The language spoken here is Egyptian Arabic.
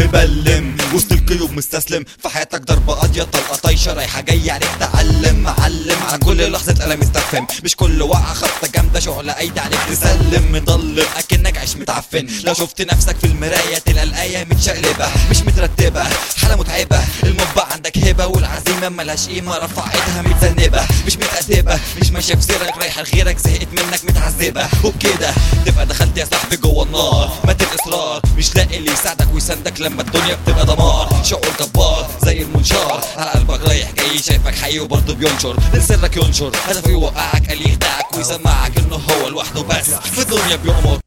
مبلم وسط القيود مستسلم في حياتك ضربة قاضية طلقة طايشة رايحة جاية عليك تعلم معلم على كل لحظة ألم استفهم مش كل وقعة خبطة جامدة شغلة أيدي عليك تسلم مضلم أكنك عيش متعفن لو شفت نفسك في المراية تلقى الآية متشقلبة مش مترتبة حالة متعبة المبع عندك هبة والعزيمة ملهاش قيمة رفع ايدها متذنبة مش متأدبة مش ماشية في سيرك رايحة لغيرك زهقت منك متعذبة وبكده تبقى دخلت يا صاحبي جوه النار مات الإصرار مش لاقي اللي يساعدك ويساندك لما الدنيا بتبقى دمار شعور جبار زي المنشار على قلبك رايح جاي شايفك حي وبرضه بينشر سرك ينشر هدفه يوقعك قال يخدعك ويسمعك انه هو لوحده بس في الدنيا بيأمر